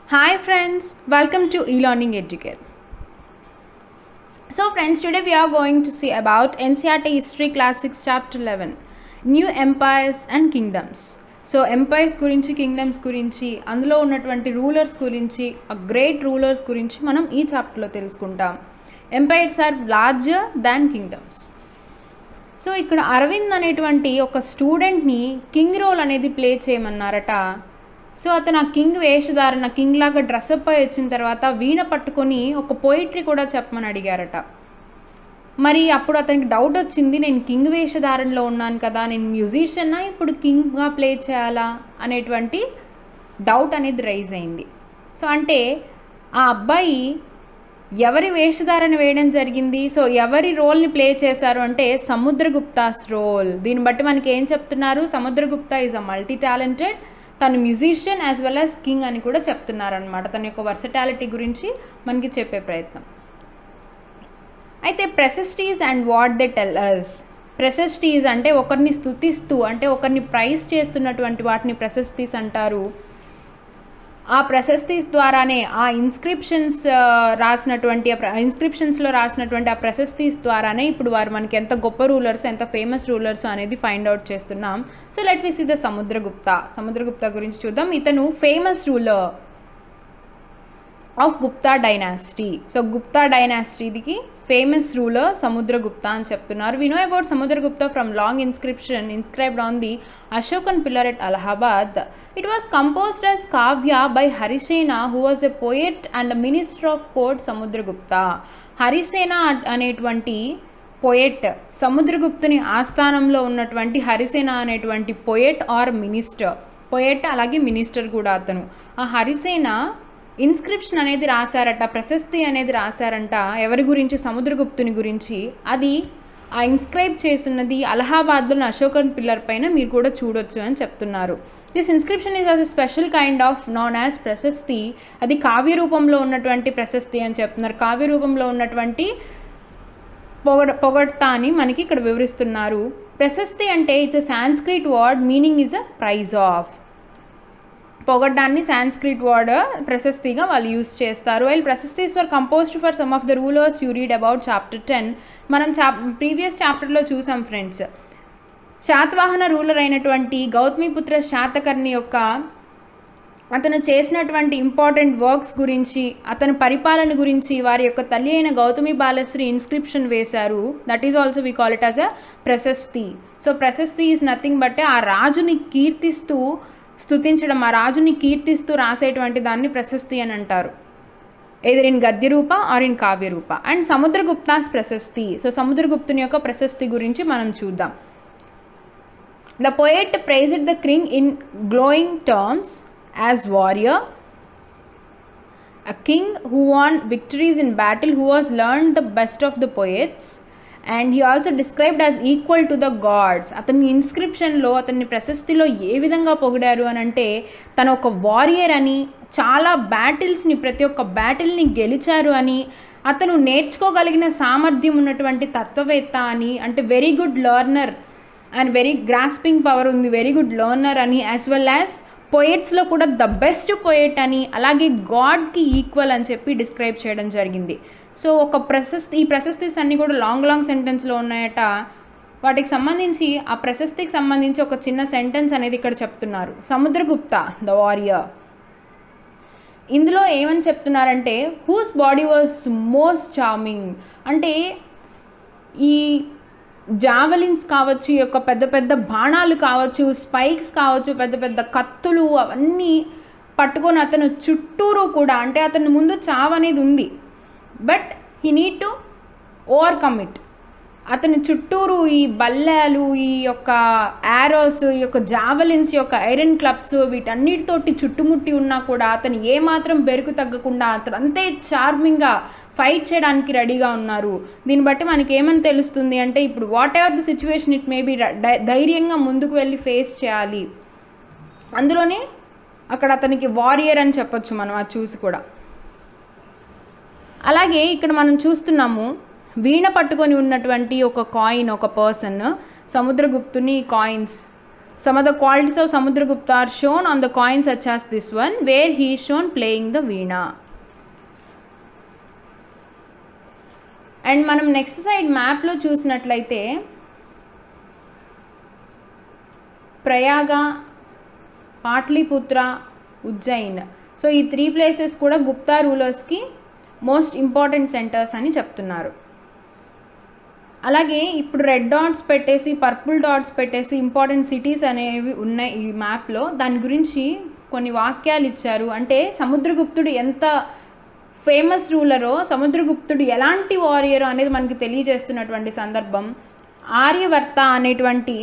Hi friends, welcome to e-learning educate. So friends, today we are going to see about NCRT History Classics Chapter 11, New Empires and Kingdoms. So empires గురించి kingdoms గురించి అందులో ఉన్నటువంటి rulers గురించి ఆ great rulers గురించి మనం ఈ చాప్టర్లో తెలుసుకుంటాం empires are larger than kingdoms so ఇక్కడ అరవింద్ అనేటువంటి ఒక స్టూడెంట్ని కింగ్ రోల్ అనేది ప్లే చేయమన్నారట సో అతను ఆ కింగ్ వేషధారణ కింగ్ లాగా డ్రెస్అప్ అయి వచ్చిన తర్వాత వీణ పట్టుకొని ఒక పోయిట్రీ కూడా చెప్పమని అడిగారట మరి అప్పుడు అతనికి డౌట్ వచ్చింది నేను కింగ్ వేషధారణలో ఉన్నాను కదా నేను మ్యూజిషియన్నా ఇప్పుడు కింగ్గా ప్లే చేయాలా అనేటువంటి డౌట్ అనేది రైజ్ అయింది సో అంటే ఆ అబ్బాయి ఎవరి వేషధారణ వేయడం జరిగింది సో ఎవరి రోల్ని ప్లే చేశారు అంటే సముద్రగుప్తాస్ రోల్ దీన్ని బట్టి మనకి ఏం చెప్తున్నారు Samudragupta is a multi talented తను musician as well as king అని కూడా చెప్తున్నారనమాట తన యొక్క వర్సటాలిటీ గురించి మనకి చెప్పే ప్రయత్నం అయితే prashastis and what they tell us prashastis అంటే ఒకరిని స్థుతిస్తూ అంటే ఒకరిని ప్రైజ్ చేస్తున్నటువంటి వాటిని ప్రెసెస్టీస్ అంటారు ఆ ప్రశస్తిస్ ద్వారానే ఆ ఇన్స్క్రిప్షన్స్ రాసినటువంటి ఇన్స్క్రిప్షన్స్లో రాసినటువంటి ఆ ప్రశస్తిస్ ద్వారానే ఇప్పుడు వారు మనకి ఎంత గొప్ప రూలర్స్ ఎంత ఫేమస్ రూలర్స్ అనేది ఫైండ్ అవుట్ చేస్తున్నాం so let we see the Samudragupta Samudragupta గురించి చూద్దాం ఇతను famous ruler of Gupta dynasty so Gupta డైనాసిటీకి ఫేమస్ రూలర్ సముద్రగుప్త అని చెప్తున్నారు we know about Samudragupta from long inscription inscribed on the Ashokan pillar at Allahabad it was composed as kavya by Harisena who was a poet and minister of court Samudragupta Harisena అనేటువంటి poet సముద్రగుప్తుని ఆస్థానంలో ఉన్నటువంటి హరిసేన అనేటువంటి poet or minister poet అలాగే minister కూడా అతను ఆ హరిసేన ఇన్స్క్రిప్షన్ అనేది రాశారట ప్రశస్తి అనేది రాశారంట ఎవరి గురించి సముద్రగుప్తుని గురించి అది ఆ ఇన్స్క్రైబ్ చేస్తున్నది అలహాబాద్లోని అశోకన్ పిల్లర్ పైన మీరు కూడా చూడొచ్చు అని చెప్తున్నారు this inscription is a special kind of known as prashasti అది కావ్య రూపంలో ఉన్నటువంటి ప్రశస్తి అని చెప్తున్నారు కావ్య రూపంలో ఉన్నటువంటి పొగ పొగడ్తా అని మనకి ఇక్కడ వివరిస్తున్నారు ప్రశస్తి అంటే it's a Sanskrit word meaning is a praise of పొగడ్డాన్ని సాంస్క్రిట్ వర్డ్ ప్రశస్తిగా వాళ్ళు యూస్ చేస్తారు while prashastis were composed for some of the rulers you read about chapter ten మనం చా ప్రీవియస్ చాప్టర్లో చూసాం ఫ్రెండ్స్ శాతవాహన రూలర్ అయినటువంటి గౌతమిపుత్ర శాతకర్ణి యొక్క అతను చేసినటువంటి ఇంపార్టెంట్ వర్క్స్ గురించి అతని పరిపాలన గురించి వారి యొక్క తల్లి అయిన గౌతమి బాలశ్రీ ఇన్స్క్రిప్షన్ వేశారు that is also we call it as a prashasti so prashasti is nothing but ఆ రాజుని కీర్తిస్తూ స్థుతించడం ఆ రాజుని కీర్తిస్తూ రాసేటువంటి దాన్ని ప్రశస్తి అని అంటారు either in gadya rupa or in kavya rupa and Samudragupta's prashasti so సముద్రగుప్తుని యొక్క ప్రశస్తి గురించి మనం చూద్దాం the poet praised the king in glowing terms as warrior a king who won victories in battle who was learned the best of the poets and he also described as equal to the gods అతని ఇన్స్క్రిప్షన్లో అతన్ని ప్రశస్తిలో ఏ విధంగా పొగిడారు అని అంటే తను ఒక warrior అని చాలా బ్యాటిల్స్ని ప్రతి ఒక్క బ్యాటిల్ని గెలిచారు అని అతను నేర్చుకోగలిగిన సామర్థ్యం ఉన్నటువంటి తత్వవేత్త అని అంటే very good learner and very grasping power ఉంది వెరీ గుడ్ లర్నర్ అని యాజ్ వెల్ యాజ్ పొయెట్స్లో కూడా ద బెస్ట్ పొయెట్ అని అలాగే గాడ్కి ఈక్వల్ అని చెప్పి డిస్క్రైబ్ చేయడం జరిగింది సో ఒక ప్రశస్తి ఈ ప్రశస్తిస్ అన్నీ కూడా లాంగ్ లాంగ్ సెంటెన్స్లో ఉన్నాయట వాటికి సంబంధించి ఆ ప్రశస్తికి సంబంధించి ఒక చిన్న సెంటెన్స్ అనేది ఇక్కడ చెప్తున్నారు సముద్రగుప్త ద వారియర్ ఇందులో ఏమని చెప్తున్నారంటే whose body was most charming అంటే ఈ జావలిన్స్ కావచ్చు ఈ యొక్క పెద్ద పెద్ద బాణాలు కావచ్చు స్పైక్స్ కావచ్చు పెద్ద పెద్ద కత్తులు అవన్నీ పట్టుకొని అతను చుట్టూరు కూడా అంటే అతని ముందు చావు అనేది ఉంది but he need to overcome it అతని చుట్టూరు ఈ బల్లెలు ఈ యొక్క యారోస్ ఈ యొక్క జావలిన్స్ యొక్క ఐరన్ క్లబ్స్ వీటన్నిటితోటి చుట్టుముట్టి ఉన్నా కూడా అతను ఏమాత్రం బెరుకు తగ్గకుండా అతను అంతే చార్మింగ్గా ఫైట్ చేయడానికి రెడీగా ఉన్నారు దీన్ని బట్టి మనకి ఏమని తెలుస్తుంది అంటే ఇప్పుడు whatever the situation it may be ధైర్యంగా ముందుకు వెళ్ళి ఫేస్ చేయాలి అందులోనే అక్కడ అతనికి వారియర్ అని చెప్పొచ్చు మనం అది చూసి కూడా అలాగే ఇక్కడ మనం చూస్తున్నాము వీణ పట్టుకొని ఉన్నటువంటి ఒక కాయిన్ ఒక పర్సన్ సముద్రగుప్తుని coins Some of the qualities of Samudragupta are shown on the coin such as this one where he is shown playing the veena. అండ్ మనం నెక్స్ట్ సైడ్ మ్యాప్లో చూసినట్లయితే ప్రయాగ పాట్లీపుత్ర ఉజ్జయిన్ సో ఈ త్రీ ప్లేసెస్ కూడా గుప్తా రూలర్స్కి మోస్ట్ ఇంపార్టెంట్ సెంటర్స్ అని చెప్తున్నారు అలాగే ఇప్పుడు రెడ్ డాట్స్ పెట్టేసి పర్పుల్ డాట్స్ పెట్టేసి ఇంపార్టెంట్ సిటీస్ అనేవి ఉన్నాయి ఈ మ్యాప్లో దాని గురించి కొన్ని వాక్యాలు ఇచ్చారు అంటే సముద్రగుప్తుడు ఎంత ఫేమస్ రూలరో సముద్రగుప్తుడు ఎలాంటి వారియరో అనేది మనకి తెలియజేస్తున్నటువంటి సందర్భం ఆర్యవర్త అనేటువంటి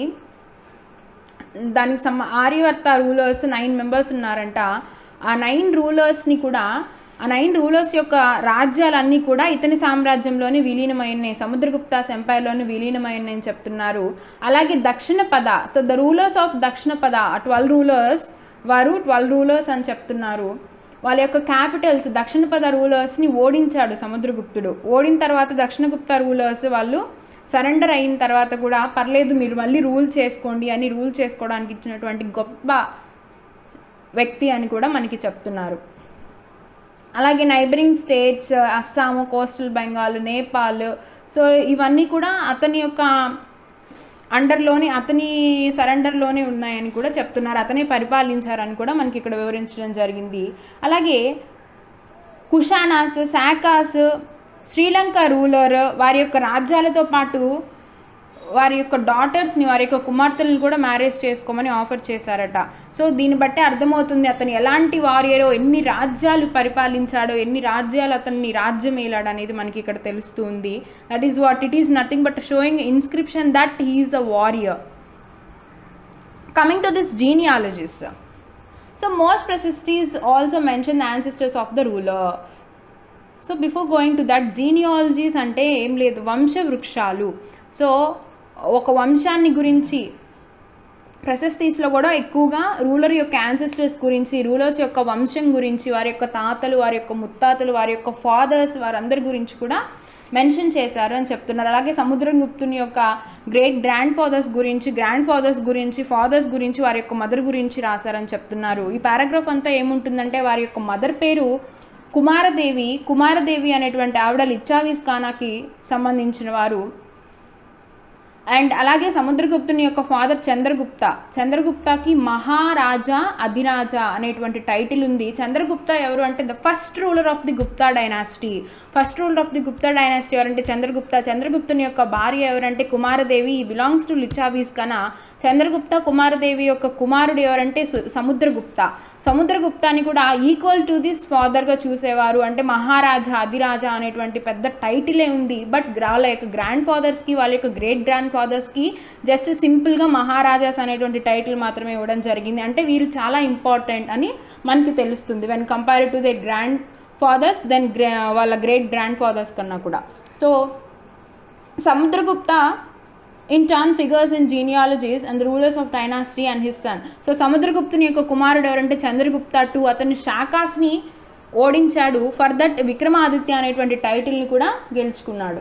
దానికి సమ ఆర్యవర్త రూలర్స్ నైన్ మెంబర్స్ ఉన్నారంట ఆ నైన్ రూలర్స్ని కూడా ఆ నైన్ రూలర్స్ యొక్క రాజ్యాలన్నీ కూడా ఇతని సామ్రాజ్యంలోని విలీనమైనాయి సముద్రగుప్తాస్ ఎంపైర్లోని విలీనమైనాయి అని చెప్తున్నారు అలాగే దక్షిణ పద so the rulers of Dakshinapatha ఆ ట్వెల్వ్ రూలర్స్ వారు ట్వెల్వ్ రూలర్స్ అని చెప్తున్నారు వాళ్ళ యొక్క క్యాపిటల్స్ దక్షిణ పద రూలర్స్ని ఓడించాడు సముద్రగుప్తుడు ఓడిన తర్వాత దక్షిణగుప్త రూలర్స్ వాళ్ళు సరెండర్ అయిన తర్వాత కూడా పర్లేదు మీరు మళ్ళీ రూల్ చేసుకోండి అని రూల్ చేసుకోవడానికి ఇచ్చినటువంటి గొప్ప వ్యక్తి అని కూడా మనకి చెప్తున్నారు అలాగే neighbouring states Assam coastal Bengal Nepal so ఇవన్నీ కూడా అతని యొక్క అండర్లోని అతని సరెండర్లోనే ఉన్నాయని కూడా చెప్తున్నారు అతనే పరిపాలించారని కూడా మనకి ఇక్కడ వివరించడం జరిగింది అలాగే కుషానాస్ శాకాస్ శ్రీలంక రూలర్ వారి యొక్క రాజ్యాలతో పాటు వారి యొక్క డాటర్స్ని వారి యొక్క కుమార్తెలను కూడా మ్యారేజ్ చేసుకోమని ఆఫర్ చేశారట సో దీన్ని బట్టి అర్థమవుతుంది అతను ఎలాంటి వారియరో ఎన్ని రాజ్యాలు పరిపాలించాడో ఎన్ని రాజ్యాలు అతన్ని రాజ్యం ఏలాడు అనేది మనకి ఇక్కడ తెలుస్తుంది that is what it is nothing but showing inscription that he is a warrior coming to this genealogies so most prashastis also mention the ancestors of the ruler so before going to that genealogies అంటే ఏం లేదు వంశ వృక్షాలు so ఒక వంశాన్ని గురించి ప్రశస్తీస్లో కూడా ఎక్కువగా రూలర్ యొక్క యాన్సెస్టర్స్ గురించి రూలర్స్ యొక్క వంశం గురించి వారి యొక్క తాతలు వారి యొక్క ముత్తాతలు వారి యొక్క ఫాదర్స్ వారందరి గురించి కూడా మెన్షన్ చేశారు అని చెప్తున్నారు అలాగే సముద్రగుప్తుని యొక్క గ్రేట్ గ్రాండ్ ఫాదర్స్ గురించి గ్రాండ్ ఫాదర్స్ గురించి ఫాదర్స్ గురించి వారి యొక్క మదర్ గురించి రాశారని చెప్తున్నారు ఈ పారాగ్రాఫ్ అంతా ఏముంటుందంటే వారి యొక్క మదర్ పేరు కుమారదేవి కుమారదేవి అనేటువంటి ఆవిడ లిచ్చావీస్ ఖానాకి సంబంధించిన వారు అండ్ అలాగే సముద్రగుప్తుని యొక్క ఫాదర్ చంద్రగుప్త చంద్రగుప్తకి మహారాజా అధిరాజా అనేటువంటి టైటిల్ ఉంది చంద్రగుప్త ఎవరు అంటే the first ruler of the Gupta dynasty first ruler of the Gupta dynasty ఎవరంటే చంద్రగుప్త చంద్రగుప్తుని యొక్క భార్య ఎవరంటే కుమారదేవి బిలాంగ్స్ టు లిచావీస్ కన చంద్రగుప్త కుమారదేవి యొక్క కుమారుడు ఎవరంటే సు- సముద్రగుప్త సముద్రగుప్తాని కూడా ఈక్వల్ టు దిస్ ఫాదర్గా చూసేవారు అంటే మహారాజా అధిరాజా అనేటువంటి పెద్ద టైటిలే ఉంది బట్ వాళ్ళ యొక్క గ్రాండ్ ఫాదర్స్కి వాళ్ళ యొక్క గ్రేట్ గ్రాండ్ ఫాదర్స్కి జస్ట్ సింపుల్గా మహారాజాస్ అనేటువంటి టైటిల్ మాత్రమే ఇవ్వడం జరిగింది అంటే వీరు చాలా ఇంపార్టెంట్ అని మనకి తెలుస్తుంది when compare to the grandfathers then వాళ్ళ గ్రేట్ గ్రాండ్ ఫాదర్స్ కన్నా కూడా so Samudragupta in turn figures in genealogies and rulers of dynasty and his son so సముద్రగుప్తుని యొక్క కుమారుడు ఎవరంటే చంద్రగుప్త టూ అతను శాకాస్ని ఓడించాడు ఫర్ దట్ విక్రమాదిత్య అనేటువంటి టైటిల్ని కూడా గెలుచుకున్నాడు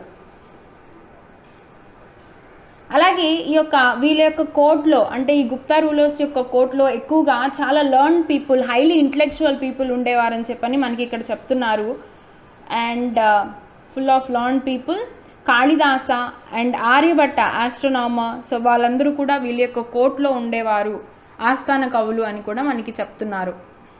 అలాగే ఈ యొక్క వీళ్ళ యొక్క కోర్ట్లో అంటే ఈ గుప్తా రూలర్స్ యొక్క కోర్ట్లో ఎక్కువగా చాలా learn people highly intellectual people ఉండేవారని చెప్పని మనకి ఇక్కడ చెప్తున్నారు and full of learn people Kalidasa and Aryabhatta astronomer so వాళ్ళందరూ కూడా వీళ్ళ యొక్క కోర్ట్లో ఉండేవారు ఆస్థాన కవులు అని కూడా మనకి చెప్తున్నారు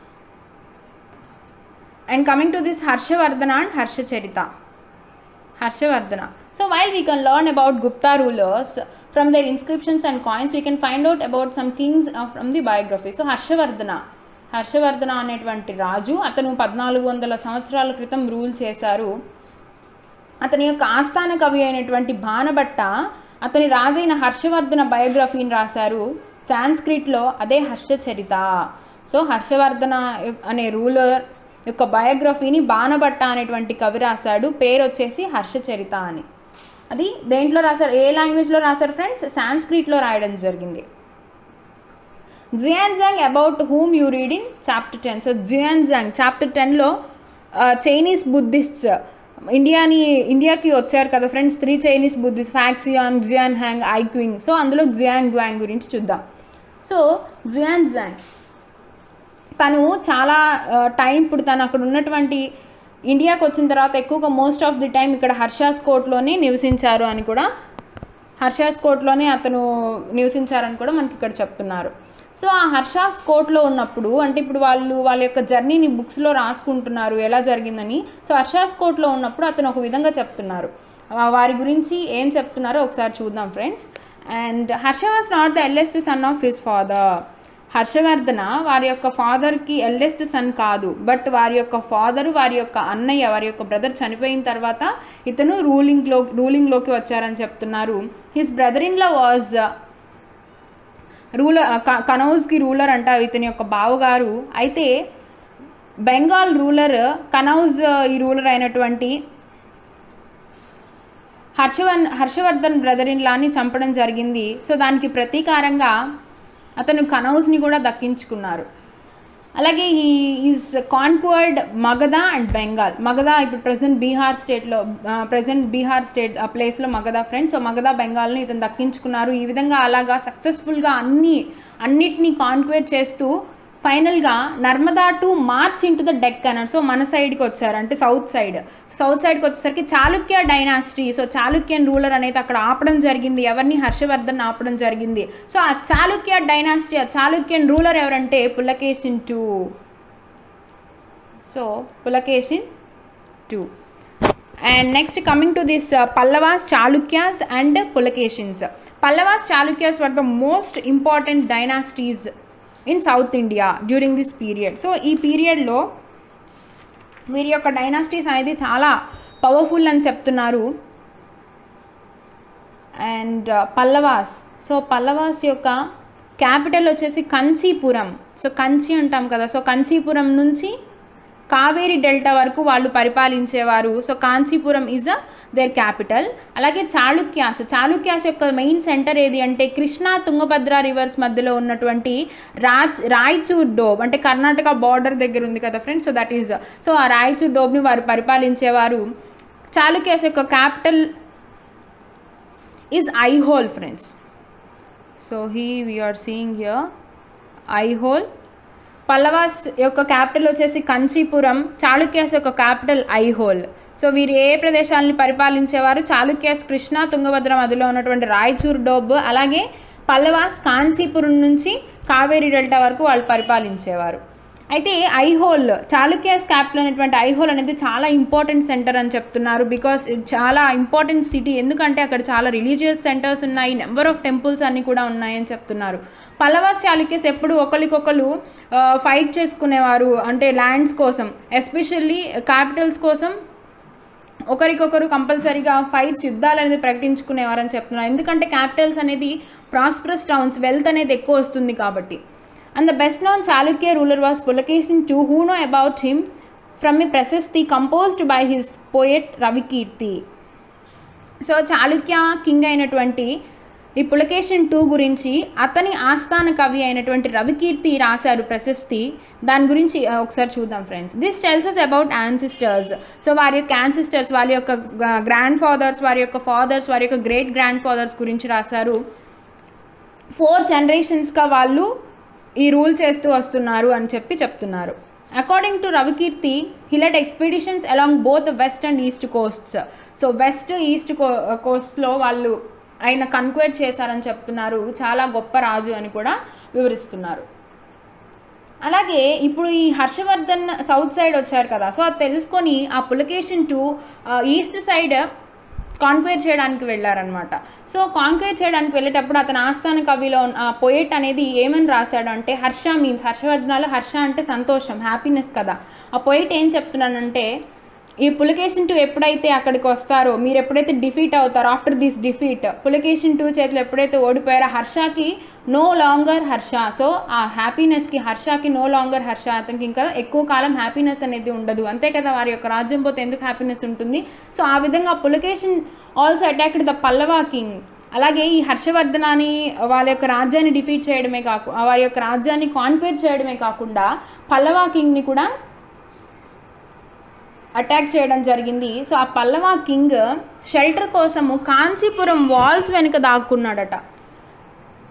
and coming to this Harshavardhana and Harshacharita Harshavardhana. So while we can learn about Gupta rulers from their inscriptions and coins, we can find out about some kings uh, from the biography. So Harshavardhana Harshavardhana అనేటువంటి రాజు అతను పద్నాలుగు వందల సంవత్సరాల క్రితం rule చేశారు అతని యొక్క ఆస్థాన కవి అయినటువంటి బాణభట్ట అతని రాజైన హర్షవర్ధన బయోగ్రఫీని రాశారు సాంస్క్రిట్లో అదే హర్షచరిత సో హర్షవర్ధన యొ- అనే రూలర్ యొక్క బయోగ్రఫీని బాణభట్ట అనేటువంటి కవి రాశాడు పేరు వచ్చేసి హర్షచరిత అని అది దేంట్లో రాశారు ఏ లాంగ్వేజ్లో రాశారు ఫ్రెండ్స్ సాంస్క్రిట్లో రాయడం జరిగింది Xuanzang about whom you read in chapter ten so Xuanzang chapter టెన్లో చైనీస్ బుద్ధిస్ట్స్ ఇండియాని ఇండియాకి వచ్చారు కదా friends three Chinese Buddhist Faxian Xuanzang Yijing so అందులో జియాంగ్ గ్వాంగ్ గురించి చూద్దాం సో జుయాన్ జాన్ తను చాలా టైం ఇప్పుడు తను అక్కడ ఉన్నటువంటి ఇండియాకి వచ్చిన తర్వాత ఎక్కువగా మోస్ట్ ఆఫ్ ది టైం ఇక్కడ హర్షాస్ కోర్ట్లోనే నివసించారు అని కూడా హర్షాస్ కోర్ట్లోనే అతను నివసించారని కూడా మనకి ఇక్కడ చెప్తున్నారు సో ఆ హర్షాస్ కోర్ట్లో ఉన్నప్పుడు అంటే ఇప్పుడు వాళ్ళు వాళ్ళ యొక్క జర్నీని బుక్స్లో రాసుకుంటున్నారు ఎలా జరిగిందని సో హర్షాస్ కోర్ట్లో ఉన్నప్పుడు అతను ఒక విధంగా చెప్తున్నారు ఆ వారి గురించి ఏం చెప్తున్నారో ఒకసారి చూద్దాం friends and Harsha was not the eldest son of his father Harshavardhana వారి యొక్క ఫాదర్కి ఎల్డెస్ట్ సన్ కాదు బట్ వారి యొక్క ఫాదరు వారి యొక్క అన్నయ్య వారి యొక్క బ్రదర్ చనిపోయిన తర్వాత ఇతను రూలింగ్లో రూలింగ్లోకి వచ్చారని చెప్తున్నారు his brother in law was ruler కనౌజ్కి రూలర్ అంట ఇతని యొక్క బావగారు అయితే బెంగాల్ రూలర్ కనౌజ్ ఈ రూలర్ అయినటువంటి హర్షవన్ హర్షవర్ధన్ బ్రదర్ ఇన్ లాని చంపడం జరిగింది సో దానికి ప్రతీకారంగా అతను కనౌజ్ని కూడా దక్కించుకున్నారు అలాగే ఈ is conquered Magadha and Bengal Magadha ఇప్పుడు ప్రజెంట్ బీహార్ స్టేట్లో ప్రజెంట్ బీహార్ స్టేట్ ఆ ప్లేస్లో మగధ ఫ్రెండ్స్ సో మగధ బెంగాల్ని ఇతను దక్కించుకున్నారు ఈ విధంగా అలాగా సక్సెస్ఫుల్గా అన్ని అన్నిటినీ కాన్క్వేర్ చేస్తూ ఫైనల్గా Narmada to march into the Deccan so మన సైడ్కి వచ్చారు అంటే సౌత్ సైడ్ సౌత్ సైడ్కి వచ్చేసరికి Chalukya dynasty so Chalukyan ruler అనేది అక్కడ ఆపడం జరిగింది ఎవరిని హర్షవర్ధన్ ఆపడం జరిగింది సో ఆ చాళుక్య డైనాసిటీ ఆ చాళుక్యన్ రూలర్ ఎవరంటే Pulakeshin two so Pulakeshin two and next coming to this Pallavas Chalukyas and Pulakeshins Pallavas Chalukyas were the most important dynasties in south India during this period so ఈ పీరియడ్లో వీరి యొక్క డైనాసిటీస్ అనేది చాలా పవర్ఫుల్ అని చెప్తున్నారు అండ్ పల్లవాస్ సో పల్లవాస్ యొక్క క్యాపిటల్ వచ్చేసి కంచీపురం సో కంచి అంటాం కదా సో కంచీపురం నుంచి కావేరి డెల్టా వరకు వాళ్ళు పరిపాలించేవారు so Kanchipuram is a their capital అలాగే చాళుక్యాస్ చాళుక్యాస్ యొక్క మెయిన్ సెంటర్ ఏది అంటే కృష్ణా తుంగభద్ర రివర్స్ మధ్యలో ఉన్నటువంటి రాజ్ రాయచూర్ డోబ్ అంటే కర్ణాటక బార్డర్ దగ్గర ఉంది కదా friends so that is so ఆ రాయచూర్ డోబ్ని వారు పరిపాలించేవారు చాళుక్యాస్ యొక్క capital is Aihole friends so he we are seeing here Aihole Pallavas యొక్క క్యాపిటల్ వచ్చేసి కంచీపురం చాళుక్యాస్ యొక్క క్యాపిటల్ ఐహోల్ సో వీరు ఏ ప్రదేశాలని పరిపాలించేవారు చాళుక్యాస్ కృష్ణ తుంగభద్ర మధ్యలో ఉన్నటువంటి రాయచూర్ డోబ్ అలాగే పల్లవాస్ కాంచీపురం నుంచి కావేరి డెల్టా వరకు వాళ్ళు పరిపాలించేవారు అయితే ఐహోల్ చాళుక్యాస్ క్యాపిటల్ అనేటువంటి ఐహోల్ అనేది చాలా ఇంపార్టెంట్ సెంటర్ అని చెప్తున్నారు బికాస్ చాలా ఇంపార్టెంట్ సిటీ ఎందుకంటే అక్కడ చాలా రిలీజియస్ సెంటర్స్ ఉన్నాయి నెంబర్ ఆఫ్ టెంపుల్స్ అన్నీ కూడా ఉన్నాయని చెప్తున్నారు పల్లవాస్ చాళుక్యస్ ఎప్పుడు ఒకరికొకరు ఫైట్ చేసుకునేవారు అంటే ల్యాండ్స్ కోసం ఎస్పెషల్లీ క్యాపిటల్స్ కోసం ఒకరికొకరు కంపల్సరీగా ఫైట్స్ యుద్ధాలు అనేది ప్రకటించుకునేవారని చెప్తున్నారు ఎందుకంటే క్యాపిటల్స్ అనేది ప్రాస్పరస్ టౌన్స్ వెల్త్ అనేది ఎక్కువ వస్తుంది కాబట్టి and the best known Chalukya ruler was Pulakeshin two who know about him from a prashasti composed by his poet Ravikirti so Chalukya king అయినటువంటి ఈ పులకేషన్ టూ గురించి అతని ఆస్థాన కవి అయినటువంటి రవికీర్తి రాశారు ప్రశస్తి దాని గురించి ఒకసారి చూద్దాం friends this tells about ancestors so వారి యొక్క యాన్సిస్టర్స్ వారి యొక్క గ్రాండ్ ఫాదర్స్ వారి యొక్క ఫాదర్స్ వారి యొక్క గ్రేట్ గ్రాండ్ ఫాదర్స్ గురించి రాశారు ఫోర్ జనరేషన్స్గా వాళ్ళు ఈ రూల్ చేస్తూ వస్తున్నారు అని చెప్పి చెప్తున్నారు according to Ravikirti he led expeditions along both west and east coasts so west east కో కోస్ట్లో వాళ్ళు ఆయన కన్క్వేట్ చేశారని చెప్తున్నారు చాలా గొప్ప రాజు అని కూడా వివరిస్తున్నారు అలాగే ఇప్పుడు ఈ హర్షవర్ధన్ సౌత్ సైడ్ వచ్చారు కదా సో అది తెలుసుకొని ఆ Pulakeshin two east side conquer చేయడానికి వెళ్ళారనమాట సో కాన్క్వేర్ చేయడానికి వెళ్ళేటప్పుడు అతని ఆస్థాన కవిలో ఆ పొయెట్ అనేది ఏమని రాశాడు అంటే హర్ష మీన్స్ హర్షవర్ధనాలు హర్ష అంటే సంతోషం హ్యాపీనెస్ కదా ఆ పొయెట్ ఏం చెప్తున్నానంటే ఈ పులకేషన్ టూ ఎప్పుడైతే అక్కడికి వస్తారో మీరు ఎప్పుడైతే డిఫీట్ అవుతారో after this defeat Pulakeshin two చేతిలో ఎప్పుడైతే ఓడిపోయారో హర్షకి నో లాంగర్ హర్ష సో ఆ హ్యాపీనెస్కి హర్షకి నో లాంగర్ హర్ష అతనికి ఇంకా ఎక్కువ కాలం హ్యాపీనెస్ అనేది ఉండదు అంతే కదా వారి యొక్క రాజ్యం పోతే ఎందుకు హ్యాపీనెస్ ఉంటుంది సో ఆ విధంగా Pulakeshin also attacked the Pallava king అలాగే ఈ హర్షవర్ధనాన్ని వాళ్ళ యొక్క రాజ్యాన్ని డిఫీట్ చేయడమే కాకు వారి యొక్క రాజ్యాన్ని కాన్క్వేర్ చేయడమే కాకుండా పల్లవా కింగ్ని కూడా అటాక్ చేయడం జరిగింది సో ఆ పల్లవా కింగ్ షెల్టర్ కోసము కాంచీపురం వాల్స్ వెనుక దాక్కున్నాడట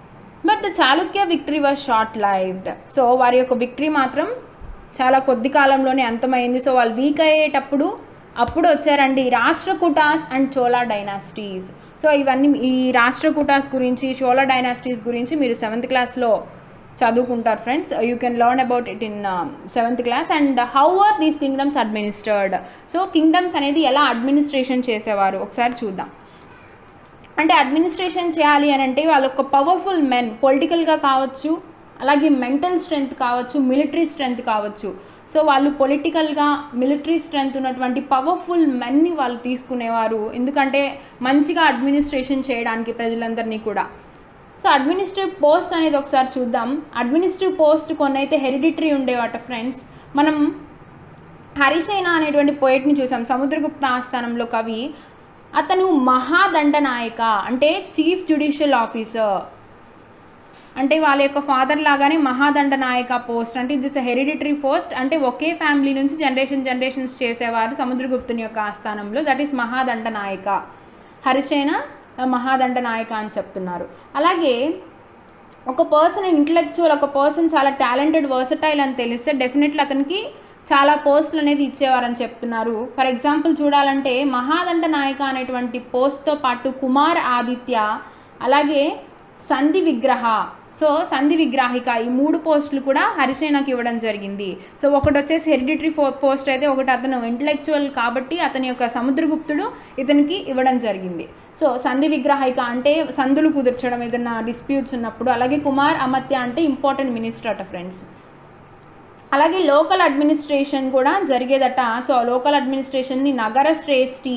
but the Chalukya victory was short lived so వారి యొక్క విక్టరీ మాత్రం చాలా కొద్ది కాలంలోనే అంతమైంది సో వాళ్ళు వీక్ అయ్యేటప్పుడు అప్పుడు వచ్చారండి Rashtrakutas and Chola dynasties so ఇవన్నీ ఈ రాష్ట్రకూటాస్ గురించి చోళా డైనాసిటీస్ గురించి మీరు సెవెంత్ క్లాస్లో చదువుకుంటారు friends you can learn about it in seventh class and how are these kingdoms administered so kingdoms అనేది ఎలా అడ్మినిస్ట్రేషన్ చేసేవారు ఒకసారి చూద్దాం అంటే అడ్మినిస్ట్రేషన్ చేయాలి అని అంటే వాళ్ళ ఒక పవర్ఫుల్ మెన్ పొలిటికల్గా కావచ్చు అలాగే మెంటల్ స్ట్రెంగ్త్ కావచ్చు మిలిటరీ స్ట్రెంగ్త్ కావచ్చు సో వాళ్ళు పొలిటికల్గా మిలిటరీ స్ట్రెంగ్త్ ఉన్నటువంటి పవర్ఫుల్ మెన్ని వాళ్ళు తీసుకునేవారు ఎందుకంటే మంచిగా అడ్మినిస్ట్రేషన్ చేయడానికి ప్రజలందరినీ కూడా సో అడ్మినిస్ట్రేటివ్ పోస్ట్ అనేది ఒకసారి చూద్దాం అడ్మినిస్ట్రేటివ్ పోస్ట్ కొన్ని అయితే హెరిడిటరీ ఉండేవాట ఫ్రెండ్స్ మనం హరిసేన అనేటువంటి పోయిట్ని చూసాం సముద్రగుప్త ఆస్థానంలో కవి అతను మహాదండనాయక అంటే చీఫ్ జ్యుడిషియల్ ఆఫీసర్ అంటే వాళ్ళ యొక్క ఫాదర్ లాగానే మహాదండ నాయక పోస్ట్ అంటే దిస్ హెరిడిటరీ పోస్ట్ అంటే ఒకే ఫ్యామిలీ నుంచి జనరేషన్ జనరేషన్స్ చేసేవారు సముద్రగుప్తుని యొక్క ఆస్థానంలో దట్ ఈస్ మహాదండ నాయక హరిసేన మహాదండ నాయక అని చెప్తున్నారు అలాగే ఒక పర్సన్ ఇంటలెక్చువల్ ఒక పర్సన్ చాలా టాలెంటెడ్ వర్సటైల్ అని తెలిస్తే డెఫినెట్లీ అతనికి చాలా పోస్టులు అనేది ఇచ్చేవారని చెప్తున్నారు ఫర్ ఎగ్జాంపుల్ చూడాలంటే మహాదండ నాయక అనేటువంటి పోస్ట్తో పాటు కుమార్ ఆదిత్య అలాగే సంధి విగ్రహ సో సంధి విగ్రాహిక ఈ మూడు పోస్టులు కూడా హరిసేనకి ఇవ్వడం జరిగింది సో ఒకటి వచ్చేసి హెరిడిటరీ ఫో పోస్ట్ అయితే ఒకటి అతను ఇంటలెక్చువల్ కాబట్టి అతని యొక్క సముద్రగుప్తుడు ఇతనికి ఇవ్వడం జరిగింది సో సంధి విగ్రహిక అంటే సంధులు కుదర్చడం ఏదైనా డిస్ప్యూట్స్ ఉన్నప్పుడు అలాగే కుమార్ అమత్య అంటే ఇంపార్టెంట్ మినిస్టర్ అట ఫ్రెండ్స్ అలాగే లోకల్ అడ్మినిస్ట్రేషన్ కూడా జరిగేదట సో లోకల్ అడ్మినిస్ట్రేషన్ని నగర శ్రేష్ఠి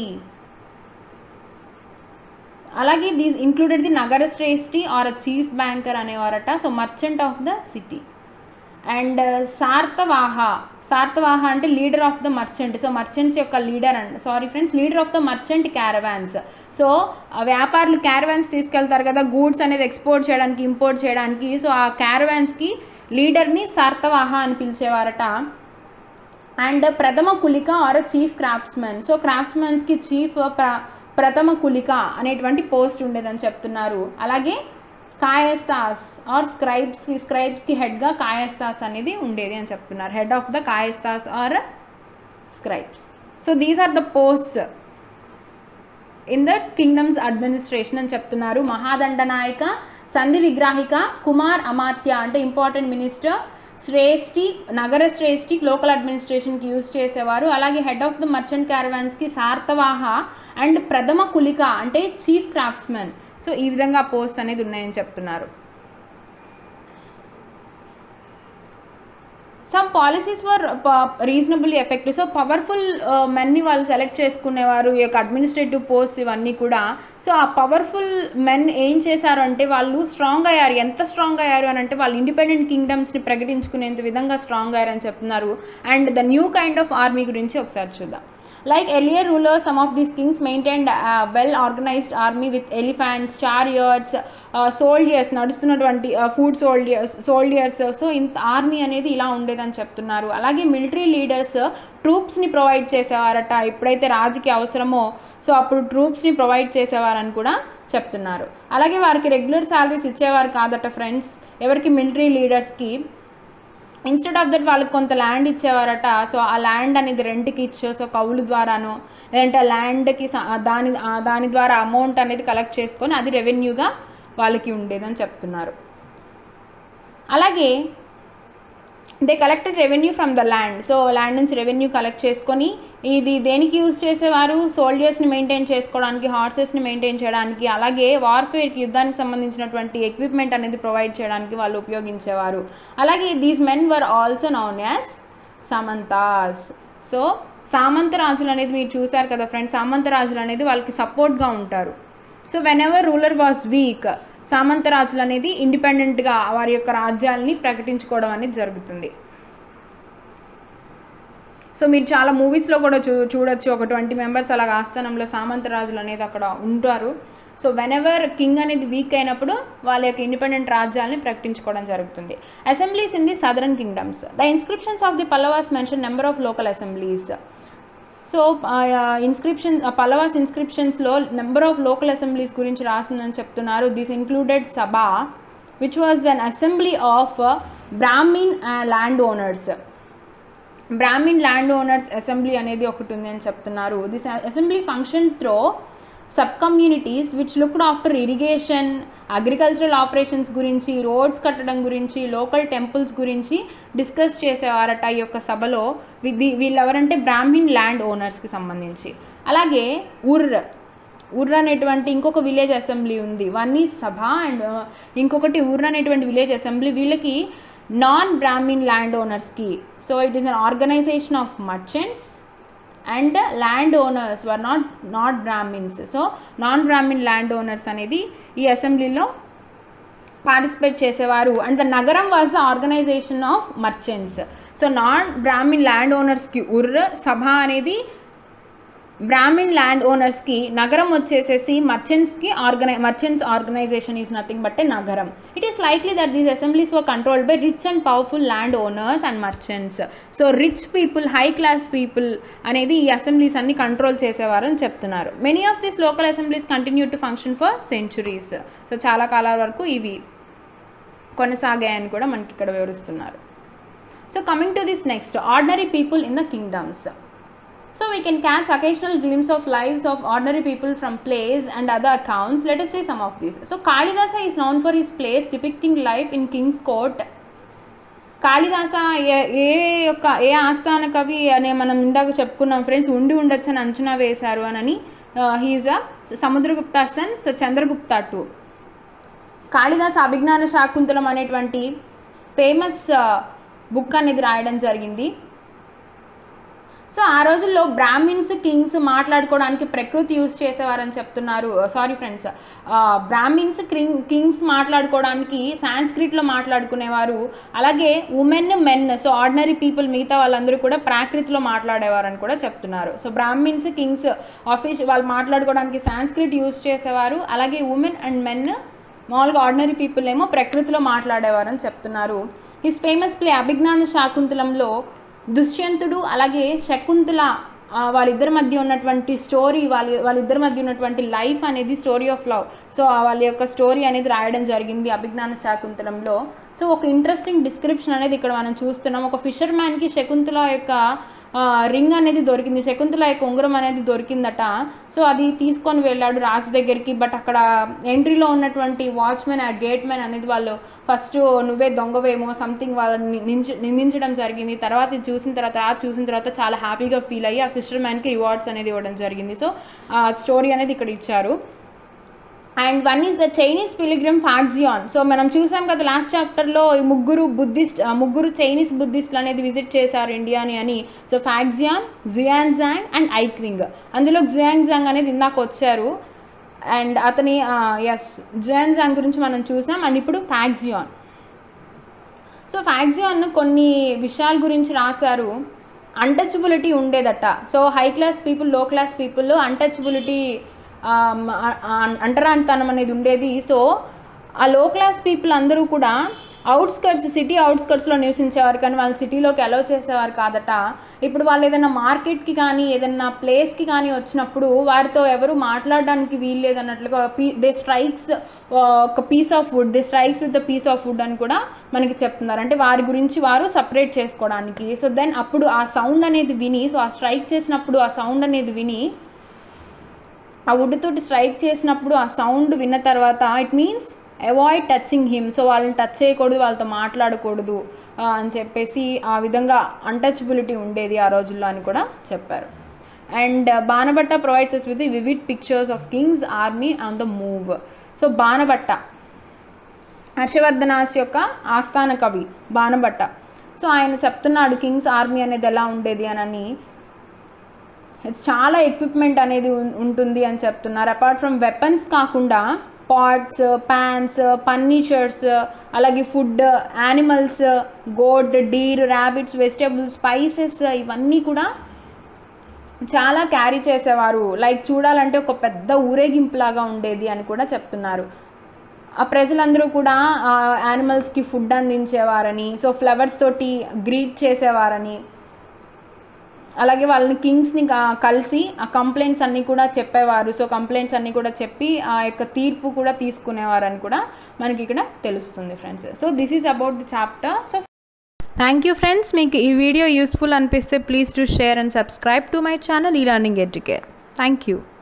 అలాగే these included the nagara shreshthi or a chief banker అనేవారట so merchant of the city and sarthavaha sarthavaha అంటే leader of the merchant so merchants యొక్క leader and sorry friends leader of the merchant caravans so వ్యాపారులు caravans తీసుకెళ్తారు కదా goods అనేది export చేయడానికి import చేయడానికి so ఆ క్యారవాన్స్కి లీడర్ని సార్తవాహ అని పిలిచేవారట and prathama kulika or chief craftsmen so క్రాఫ్ట్స్మెన్స్కి చీఫ్ ప్ర ప్రథమ కులిక అనేటువంటి పోస్ట్ ఉండేదని చెప్తున్నారు అలాగే కాయస్తాస్ ఆర్ స్క్రైబ్స్ స్క్రైబ్స్కి హెడ్గా కాయస్తాస్ అనేది ఉండేది అని చెప్తున్నారు head of the kayasthas or scribes so these are the posts in the kingdoms administration అని చెప్తున్నారు మహాదండ నాయక సంధి విగ్రాహిక కుమార్ అమాత్య అంటే ఇంపార్టెంట్ మినిస్టర్ శ్రేష్ఠి నగర శ్రేష్ఠి లోకల్ అడ్మినిస్ట్రేషన్కి యూజ్ చేసేవారు అలాగే హెడ్ ఆఫ్ ద మర్చెంట్ క్యారవాన్స్కి సార్తవాహ అండ్ ప్రథమ కులిక అంటే చీఫ్ క్రాఫ్ట్స్మెన్ సో ఈ విధంగా పోస్ట్ అనేది ఉన్నాయని చెప్తున్నారు some policies were reasonably effective so powerful మెన్ని వాళ్ళు సెలెక్ట్ చేసుకునేవారు ఈ యొక్క అడ్మినిస్ట్రేటివ్ పోస్ట్ ఇవన్నీ కూడా సో ఆ పవర్ఫుల్ మెన్ ఏం చేశారు అంటే వాళ్ళు స్ట్రాంగ్ అయ్యారు ఎంత స్ట్రాంగ్ అయ్యారు అని అంటే వాళ్ళు ఇండిపెండెంట్ కింగ్డమ్స్ని ప్రకటించుకునేంత విధంగా స్ట్రాంగ్ అయ్యారని చెప్తున్నారు and the new kind of army గురించి ఒకసారి చూద్దాం like earlier ruler some of these kings maintained well organised army with elephants chariots soldiers నడుస్తున్నటువంటి ఫుడ్ సోల్డియర్స్ సోల్డియర్స్ సో ఇంత ఆర్మీ అనేది ఇలా ఉండేదని చెప్తున్నారు అలాగే మిలిటరీ లీడర్స్ ట్రూప్స్ని ప్రొవైడ్ చేసేవారట ఎప్పుడైతే రాజుకి అవసరమో సో అప్పుడు ట్రూప్స్ని ప్రొవైడ్ చేసేవారని కూడా చెప్తున్నారు అలాగే వారికి రెగ్యులర్ శాలరీస్ ఇచ్చేవారు కాదట ఫ్రెండ్స్ ఎవరికి మిలిటరీ లీడర్స్కి ఇన్స్టెడ్ ఆఫ్ దట్ వాళ్ళకి కొంత ల్యాండ్ ఇచ్చేవారట సో ఆ ల్యాండ్ అనేది రెంట్కి ఇచ్చో సో కౌలు ద్వారానో లేదంటే ఆ ల్యాండ్కి దాని దాని ద్వారా అమౌంట్ అనేది కలెక్ట్ చేసుకొని అది రెవెన్యూగా వాళ్ళకి ఉండేదని చెప్తున్నారు అలాగే they collected revenue from the land so land నుంచి రెవెన్యూ కలెక్ట్ చేసుకొని ఇది దేనికి యూజ్ చేసేవారు సోల్జర్స్ని మెయింటైన్ చేసుకోవడానికి హార్సెస్ని మెయింటైన్ చేయడానికి అలాగే వార్ఫేర్కి యుద్ధానికి సంబంధించినటువంటి ఎక్విప్మెంట్ అనేది ప్రొవైడ్ చేయడానికి వాళ్ళు ఉపయోగించేవారు అలాగే these men were also known as samantas so samanta రాజులు అనేది మీరు చూశారు కదా ఫ్రెండ్స్ సామంత రాజులు అనేది వాళ్ళకి సపోర్ట్గా ఉంటారు so whenever ruler was weak samanta రాజులు అనేది ఇండిపెండెంట్గా వారి యొక్క రాజ్యాలని ప్రకటించుకోవడం అనేది జరుగుతుంది సో మీరు చాలా మూవీస్లో కూడా చూ చూడొచ్చు ఒక ట్వంటీ మెంబర్స్ అలాగ ఆస్థానంలో సామంత రాజులు అనేది అక్కడ ఉంటారు సో వెన్ ఎవర్ కింగ్ అనేది వీక్ అయినప్పుడు వాళ్ళ యొక్క ఇండిపెండెంట్ రాజ్యాలని ప్రకటించుకోవడం జరుగుతుంది assemblies in the southern kingdoms the inscriptions of the Pallavas mention number of local assemblies so inscription Pallavas ఇన్స్క్రిప్షన్స్లో నెంబర్ ఆఫ్ లోకల్ అసెంబ్లీస్ గురించి రాసిందని చెప్తున్నారు this included sabha which was an assembly of brahmin landowners brahmin landowners assembly అనేది ఒకటి ఉంది అని చెప్తున్నారు this assembly function through sub communities which looked after irrigation agricultural operations గురించి రోడ్స్ కట్టడం గురించి లోకల్ టెంపుల్స్ గురించి డిస్కస్ చేసేవారట ఈ యొక్క సభలో ఇది వీళ్ళెవరంటే బ్రాహ్మిన్ ల్యాండ్ ఓనర్స్కి సంబంధించి అలాగే ఉర్ ఉర్ అనేటువంటి ఇంకొక విలేజ్ అసెంబ్లీ ఉంది వన్ ఈ సభ అండ్ ఇంకొకటి ఉర్ అనేటువంటి విలేజ్ అసెంబ్లీ వీళ్ళకి నాన్ బ్రాహ్మిన్ ల్యాండ్ ఓనర్స్కి so it is an organisation of merchants and landowners were not not brahmins so non brahmin landowners అనేది ఈ అసెంబ్లీలో పార్టిసిపేట్ చేసేవారు and the nagaram was the organisation of merchants so non brahmin land ఓనర్స్కి ఉర్ర సభ అనేది brahmin land ఓనర్స్కి నగరం వచ్చేసేసి మర్చెంట్స్కి ఆర్గనై merchants organisation is nothing but a nagaram it is likely that these assemblies were controlled by rich and powerful land owners and merchants so rich people high class people అనేది ఈ assemblies అన్ని control చేసేవారని చెప్తున్నారు many of these local assemblies continue to function for centuries so చాలా కాలాల వరకు ఇవి కొనసాగాయని కూడా మనకి ఇక్కడ వివరిస్తున్నారు so coming to this next ordinary people in the kingdoms So we can catch occasional glimpse of lives of ordinary people from plays and other accounts. Let us see some of these. So Kalidasa is known for his plays depicting life in King's Court. Kalidasa ఏ ఏ యొక్క ఏ ఆస్థాన కవి అనే మనం ఇందాక చెప్పుకున్నాం ఫ్రెండ్స్ ఉండి ఉండొచ్చు అని అంచనా వేశారు అని he is uh Samudragupta son so Chandragupta two Kalidasa Abhijnana Shakuntalam అనేటువంటి ఫేమస్ బుక్ అనేది రాయడం జరిగింది సో ఆ రోజుల్లో బ్రాహ్మిన్స్ కింగ్స్ మాట్లాడుకోవడానికి ప్రకృతి యూజ్ చేసేవారని చెప్తున్నారు సారీ ఫ్రెండ్స్ బ్రాహ్మిన్స్ క్రింగ్ కింగ్స్ మాట్లాడుకోవడానికి సాంస్క్రిట్లో మాట్లాడుకునేవారు అలాగే women men so ordinary people మిగతా వాళ్ళందరూ కూడా ప్రాకృతిలో మాట్లాడేవారని కూడా చెప్తున్నారు సో బ్రాహ్మిన్స్ కింగ్స్ ఆఫీస్ వాళ్ళు మాట్లాడుకోవడానికి సాంస్క్రిట్ యూజ్ చేసేవారు అలాగే ఉమెన్ అండ్ మెన్ మామూలుగా ఆర్డినరీ పీపుల్ ఏమో ప్రకృతిలో మాట్లాడేవారని చెప్తున్నారు హిస్ ఫేమస్ ప్లే అభిజ్ఞాన శాకుంతలంలో దుష్యంతుడు అలాగే శకుంతల వాళ్ళిద్దరి మధ్య ఉన్నటువంటి స్టోరీ వాళ్ళ వాళ్ళిద్దరి మధ్య ఉన్నటువంటి లైఫ్ అనేది స్టోరీ ఆఫ్ లవ్ సో వాళ్ళ యొక్క స్టోరీ అనేది రాయడం జరిగింది అభిజ్ఞాన శాకుంతలంలో సో ఒక ఇంట్రెస్టింగ్ డిస్క్రిప్షన్ అనేది ఇక్కడ మనం చూస్తున్నాం ఒక ఫిషర్ మ్యాన్కి శకుంతల యొక్క రింగ్ అనేది దొరికింది శకుంతల యొక్క ఉంగరం అనేది దొరికిందట సో అది తీసుకొని వెళ్ళాడు రాజు దగ్గరికి బట్ అక్కడ ఎంట్రీలో ఉన్నటువంటి వాచ్మెన్ ఆ గేట్ మ్యాన్ అనేది వాళ్ళు ఫస్ట్ నువ్వే దొంగవేమో సంథింగ్ వాళ్ళని నించ నిందించడం జరిగింది తర్వాత ఇది చూసిన తర్వాత రాజు చూసిన తర్వాత చాలా హ్యాపీగా ఫీల్ అయ్యి ఆ ఫిషర్ మ్యాన్కి రివార్డ్స్ అనేది ఇవ్వడం జరిగింది సో ఆ స్టోరీ అనేది ఇక్కడ ఇచ్చారు and one is the Chinese pilgrim Faxian so మనం చూసాం కదా లాస్ట్ చాప్టర్లో ఈ ముగ్గురు బుద్ధిస్ట్ ముగ్గురు చైనీస్ బుద్ధిస్టులు అనేది విజిట్ చేశారు ఇండియాని అని సో ఫాక్సియాన్ జుయాన్జాంగ్ అండ్ ఐక్వింగ్ అందులో జుయాంగ్జాంగ్ అనేది ఇందాక వచ్చారు అండ్ అతని ఎస్ జుయాన్జాంగ్ గురించి మనం చూసాం అండ్ ఇప్పుడు ఫాక్సియాన్ సో ఫ్యాక్సియాన్ కొన్ని విషయాల గురించి రాశారు అన్టచబిలిటీ ఉండేదట so high class people low class people untouchability అంటరానితనం అనేది ఉండేది సో ఆ లో క్లాస్ పీపుల్ అందరూ కూడా అవుట్స్కట్స్ సిటీ అవుట్స్కట్స్లో నివసించేవారు కానీ వాళ్ళు సిటీలోకి అలౌ చేసేవారు కాదట ఇప్పుడు వాళ్ళు ఏదైనా మార్కెట్కి కానీ ఏదైనా ప్లేస్కి కానీ వచ్చినప్పుడు వారితో ఎవరు మాట్లాడడానికి వీలు లేదన్నట్లుగా పీ దే స్ట్రైక్స్ ఒక piece of food they strikes with the piece of food అని కూడా మనకి చెప్తున్నారు అంటే వారి గురించి వారు సపరేట్ చేసుకోవడానికి సో దెన్ అప్పుడు ఆ సౌండ్ అనేది విని సో ఆ స్ట్రైక్ చేసినప్పుడు ఆ సౌండ్ అనేది విని ఆ వుడ్ తోటి స్ట్రైక్ చేసినప్పుడు ఆ సౌండ్ విన్న తర్వాత it means avoid touching him so వాళ్ళని టచ్ చేయకూడదు వాళ్ళతో మాట్లాడకూడదు అని చెప్పేసి ఆ విధంగా అన్టచబిలిటీ ఉండేది ఆ రోజుల్లో అని కూడా చెప్పారు and Banabhatta provides with vivid pictures of king's army on the move so Banabhatta Harshavardhana's యొక్క ఆస్థాన కవి బాణభట్ట సో ఆయన చెప్తున్నాడు కింగ్స్ ఆర్మీ అనేది ఎలా ఉండేది అని చాలా ఎక్విప్మెంట్ అనేది ఉంటుంది అని చెప్తున్నారు అపార్ట్ ఫ్రమ్ వెపన్స్ కాకుండా పాట్స్ ప్యాన్స్ ఫర్నిచర్స్ అలాగే food animals goat deer rabbits vegetables spices ఇవన్నీ కూడా చాలా క్యారీ చేసేవారు లైక్ చూడాలంటే ఒక పెద్ద ఊరేగింపులాగా ఉండేది అని కూడా చెప్తున్నారు ఆ ప్రజలందరూ కూడా యానిమల్స్కి ఫుడ్ అందించేవారని సో ఫ్లవర్స్ తోటి గ్రీట్ చేసేవారని అలాగే వాళ్ళని కింగ్స్ని క- కలిసి ఆ కంప్లైంట్స్ అన్నీ కూడా చెప్పేవారు సో కంప్లైంట్స్ అన్నీ కూడా చెప్పి ఆ యొక్క తీర్పు కూడా తీసుకునేవారు అని కూడా మనకి ఇక్కడ తెలుస్తుంది friends so this is about the chapter so thank you friends మీకు ఈ వీడియో యూస్ఫుల్ అనిపిస్తే please to share and subscribe to my channel E learning educate thank you